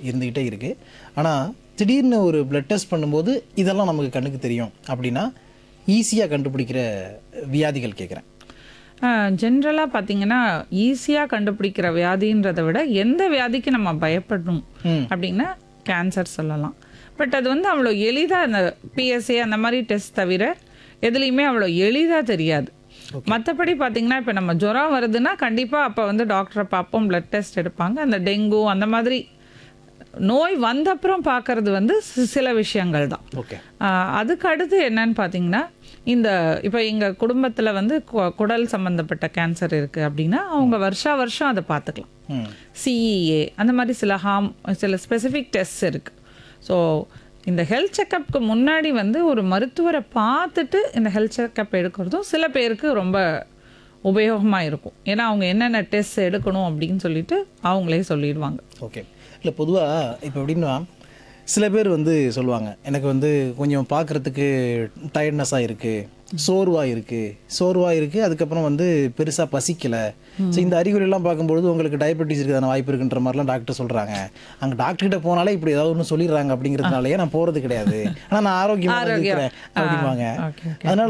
இருந்துக்கிட்டே இருக்குது ஆனால் திடீர்னு ஒரு பிளட் டெஸ்ட் பண்ணும்போது இதெல்லாம் நமக்கு கண்ணுக்கு தெரியும் அப்படின்னா ஈஸியாக கண்டுபிடிக்கிற வியாதிகள் கேட்குறேன் ஜென்ரலாக பார்த்தீங்கன்னா ஈஸியாக கண்டுபிடிக்கிற வியாதின்றதை விட எந்த வியாதிக்கு நம்ம பயப்படணும் அப்படின்னா கேன்சர் சொல்லலாம் பட் அது வந்து அவ்வளோ எளிதாக அந்த பிஎஸ்ஏ அந்த மாதிரி டெஸ்ட் தவிர எதுலேயுமே அவ்வளோ எளிதாக தெரியாது மற்றபடி பார்த்தீங்கன்னா இப்போ நம்ம ஜுரம் வருதுன்னா கண்டிப்பாக அப்போ வந்து டாக்டரை பார்ப்போம் பிளட் டெஸ்ட் எடுப்பாங்க அந்த டெங்கு அந்த மாதிரி நோய் வந்தப்புறம் பார்க்கறது வந்து சி- சில விஷயங்கள் தான் ஓகே ஆஹ் அதுக்கு அடுத்து என்னன்னு பார்த்தீங்கன்னா இந்த இப்போ எங்கள் குடும்பத்தில் வந்து கு- குடல் சம்மந்தப்பட்ட கேன்சர் இருக்குது அப்படின்னா அவங்க வருஷா வருஷம் அதை பார்த்துக்கலாம் ம் சிஇஏ அந்த மாதிரி சில ஹார்ம் சில ஸ்பெசிஃபிக் டெஸ்ட் இருக்குது ஸோ இந்த ஹெல்த் செக்கப்புக்கு முன்னாடி வந்து ஒரு மருத்துவரை பார்த்துட்டு இந்த ஹெல்த் செக்கப் எடுக்கிறதும் சில பேருக்கு ரொம்ப உபயோகமாக இருக்கும் ஏன்னா அவங்க என்னென்ன டெஸ்ட் எடுக்கணும் அப்படின்னு சொல்லிட்டு அவங்களே சொல்லிடுவாங்க ஓகே இல்லை பொதுவாக இப்போ எப்படின்னா சில பேர் வந்து சொல்லுவாங்க எனக்கு வந்து கொஞ்சம் பார்க்குறதுக்கு டயர்ட்னஸாக இருக்குது சோர்வாக இருக்குது சோர்வாக இருக்குது அதுக்கப்புறம் வந்து பெருசாக பசிக்கலை ஸோ இந்த அறிகுறியெல்லாம் பார்க்கும்பொழுது உங்களுக்கு டயபெட்டிஸ் இருக்குதான வாய்ப்பு இருக்குன்ற மாதிரிலாம் டாக்டர் சொல்கிறாங்க அங்கே டாக்டர்கிட்ட போனாலே இப்படி ஏதாவது ஒன்று சொல்லிடுறாங்க அப்படிங்கிறதுனாலயே நான் போகிறது கிடையாது ஆனால் நான் ஆரோக்கியமாக இருக்கிறேன் அப்படிம்பாங்க ஓகே அதனால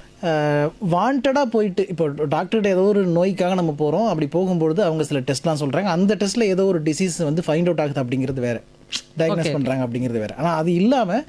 வாண்டடாக போயிட்டு இப்போ டாக்டர்கிட்ட ஏதோ ஒரு நோய்க்காக நம்ம போகிறோம் அப்படி போகும்பொழுது அவங்க சில டெஸ்ட்லாம் சொல்கிறாங்க அந்த டெஸ்ட்டில் ஏதோ ஒரு டிசீஸ் வந்து ஃபைண்ட் அவுட் ஆகுது அப்படிங்கிறது வேற டயக்னோஸ் பண்ணுறாங்க அப்படிங்கிறது வேற ஆனால் அது இல்லாமல்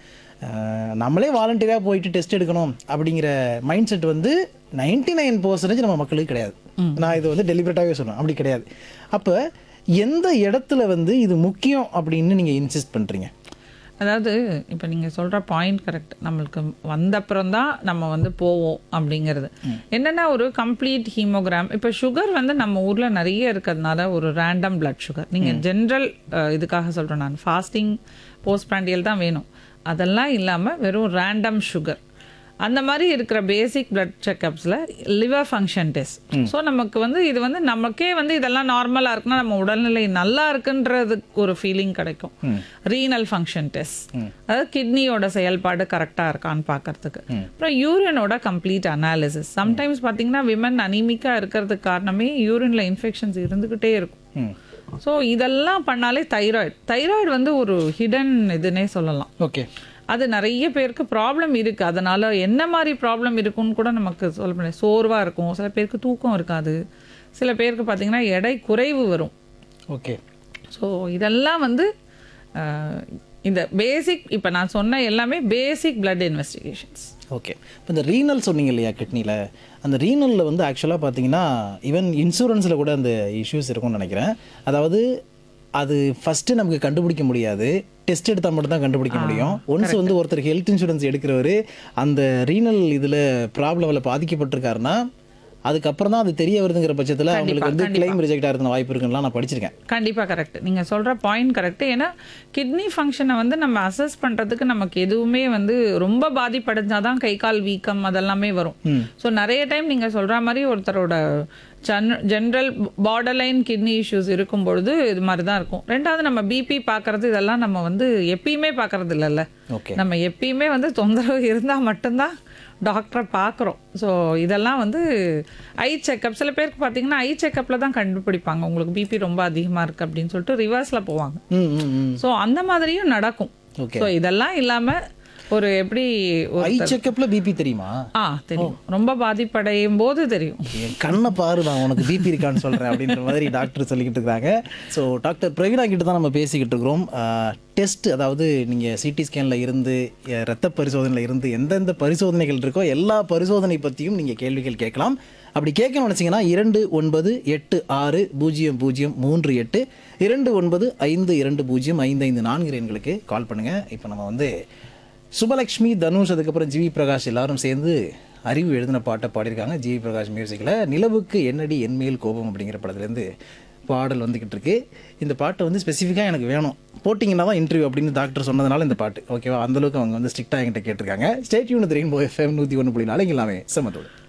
நம்மளே வாலண்டியராக போயிட்டு டெஸ்ட் எடுக்கணும் அப்படிங்கிற மைண்ட் செட் வந்து நைன்டி நைன் பர்சன்டேஜ் நம்ம மக்களுக்கு கிடையாது நான் இது வந்து டெலிபரேட்டாகவே சொல்லுவேன் அப்படி கிடையாது அப்போ எந்த இடத்துல வந்து இது முக்கியம் அப்படின்னு நீங்கள் இன்சிஸ்ட் பண்ணுறீங்க அதாவது இப்போ நீங்கள் சொல்கிற பாயிண்ட் கரெக்ட் நம்மளுக்கு வந்தப்புறம் தான் நம்ம வந்து போவோம் அப்படிங்கிறது என்னென்னா ஒரு கம்ப்ளீட் ஹீமோகிராம் இப்போ சுகர் வந்து நம்ம ஊரில் நிறைய இருக்கிறதுனால ஒரு ரேண்டம் பிளட் சுகர் நீங்கள் ஜென்ரல் இதுக்காக சொல்கிறேன் நான் ஃபாஸ்டிங் போஸ்ட் பிராண்டியல் தான் வேணும் அதெல்லாம் இல்லாமல் வெறும் ரேண்டம் சுகர் அந்த மாதிரி இருக்கிற பேசிக் பிளட் செக்கப்ஸில் லிவர் ஃபங்க்ஷன் டெஸ்ட் ஸோ நமக்கு வந்து இது வந்து நமக்கே வந்து இதெல்லாம் நார்மலாக இருக்குன்னா நம்ம உடல்நிலை நல்லா இருக்குன்றதுக்கு ஒரு ஃபீலிங் கிடைக்கும் ரீனல் ஃபங்க்ஷன் டெஸ்ட் அதாவது கிட்னியோட செயல்பாடு கரெக்டாக இருக்கான்னு பார்க்கறதுக்கு அப்புறம் யூரினோட கம்ப்ளீட் அனாலிசிஸ் சம்டைம்ஸ் பார்த்தீங்கன்னா விமன் அனீமிக்காக இருக்கிறதுக்கு காரணமே யூரினில் இன்ஃபெக்ஷன்ஸ் இருந்துக்கிட்டே இருக்கும் ம் ஸோ இதெல்லாம் பண்ணாலே தைராய்டு தைராய்டு வந்து ஒரு ஹிடன் இதுன்னே சொல்லலாம் ஓகே அது நிறைய பேருக்கு ப்ராப்ளம் இருக்குது அதனால என்ன மாதிரி ப்ராப்ளம் இருக்குன்னு கூட நமக்கு சொல்ல முடியாது சோர்வாக இருக்கும் சில பேருக்கு தூக்கம் இருக்காது சில பேருக்கு பார்த்தீங்கன்னா எடை குறைவு வரும் ஓகே ஸோ இதெல்லாம் வந்து அஹ், இந்த பேசிக் இப்போ நான் சொன்ன எல்லாமே பேசிக் பிளட் இன்வெஸ்டிகேஷன்ஸ் ஓகே இப்போ இந்த ரீனல் சொன்னீங்க இல்லையா கிட்னியில் அந்த ரீனலில் வந்து ஆக்சுவலாக பார்த்தீங்கன்னா ஈவன் இன்சூரன்ஸில் கூட அந்த இஷ்யூஸ் இருக்கும்னு நினைக்கிறேன் அதாவது அது ஃபஸ்ட்டு நமக்கு கண்டுபிடிக்க முடியாது டெஸ்ட் எடுத்தால் மட்டும் தான் கண்டுபிடிக்க முடியும் ஒன்ஸ் வந்து ஒருத்தர் ஹெல்த் இன்சூரன்ஸ் எடுக்கிறவர் அந்த ரீனல் இதில் ப்ராப்ளமில் பாதிக்கப்பட்டிருக்காருன்னா அதுக்கப்புறம் தான் அது தெரிய வருதுங்கிற பட்சத்தில் அவங்களுக்கு வந்து கிளைம் ரிஜெக்ட் ஆகிறதுன வாய்ப்பு இருக்குன்னுலாம் நான் படிச்சிருக்கேன் கண்டிப்பாக கரெக்ட் நீங்கள் சொல்கிற பாயிண்ட் கரெக்ட் ஏன்னா கிட்னி ஃபங்க்ஷனை வந்து நம்ம அசஸ் பண்ணுறதுக்கு நமக்கு எதுவுமே வந்து ரொம்ப பாதிப்படைஞ்சாதான் தான் கை கால் வீக்கம் அதெல்லாமே வரும் ஸோ நிறைய டைம் நீங்கள் சொல்கிற மாதிரி ஒருத்தரோட ஜென்ரல் பார்டர்லைன் கிட்னி இஷ்யூஸ் இருக்கும் பொழுது இது மாதிரி தான் இருக்கும் ரெண்டாவது நம்ம பிபி பார்க்கறது இதெல்லாம் நம்ம வந்து எப்பயுமே பார்க்கறது இல்லைல்ல ஓகே நம்ம எப்பயுமே வந்து தொந்தரவு இருந்தால் மட்டும்தான் டாக்டரை பார்க்குறோம் ஸோ இதெல்லாம் வந்து ஐ செக்கப் சில பேருக்கு பார்த்தீங்கன்னா ஐ செக்கப்பில் தான் கண்டுபிடிப்பாங்க உங்களுக்கு பிபி ரொம்ப அதிகமாக இருக்குது அப்படின்னு சொல்லிட்டு ரிவர்ஸில் போவாங்க ம் ம் ம் ஸோ அந்த மாதிரியும் நடக்கும் ஓகே ஸோ இதெல்லாம் இல்லாமல் ஒரு எப்படி ஒரு ஐ செக்கப்பில் பிபி தெரியுமா ஆ தெரியும் ரொம்ப பாதிப்படையும் போது தெரியும் என் கண்ணை பாரு நான் உனக்கு பிபி இருக்கான்னு சொல்கிறேன் அப்படின்ற மாதிரி டாக்டர் சொல்லிக்கிட்டு இருக்காங்க ஸோ டாக்டர் பிரவீனா கிட்ட தான் நம்ம பேசிக்கிட்டு இருக்கிறோம் டெஸ்ட் அதாவது நீங்கள் சிடி ஸ்கேனில் இருந்து அஹ், ரத்த பரிசோதனையில் இருந்து எந்தெந்த பரிசோதனைகள் இருக்கோ எல்லா பரிசோதனை பற்றியும் நீங்கள் கேள்விகள் கேட்கலாம் அப்படி கேட்கணும்னு நினச்சிங்கன்னா இரண்டு ஒன்பது எட்டு ஆறு பூஜ்ஜியம் பூஜ்ஜியம் மூன்று எட்டு இரண்டு ஒன்பது ஐந்து இரண்டு பூஜ்ஜியம் ஐந்து ஐந்து நான்கு எண்களுக்கு கால் பண்ணுங்கள் இப்போ நம்ம வந்து சுபலக்ஷ்மி தனுஷ் அதுக்கப்புறம் ஜிவி பிரகாஷ் எல்லாரும் சேர்ந்து அறிவு எழுதின பாட்டை பாடியிருக்காங்க ஜிவி பிரகாஷ் மியூசிக்கில் நிலவுக்கு என்னடி என்மேல் கோபம் அப்படிங்கிற படத்துலேருந்து பாடல் வந்துக்கிட்டு இருக்கு இந்த பாட்டை வந்து ஸ்பெசிஃபிக்காக எனக்கு வேணும் போட்டிங்கன்னா தான் இன்டர்வியூ அப்படின்னு டாக்டர் சொன்னதுனால இந்த பாட்டு ஓகேவா அந்தளவுக்கு அவங்க வந்து ஸ்ட்ரிக்டாக என்கிட்ட கேட்டிருக்காங்க ஸ்டேட் யூனிட் ரெயின்போ எஃப்எம் நூற்றி ஒன்று புள்ளி நாளைக்கு எல்லாமே செம்மத்தோடு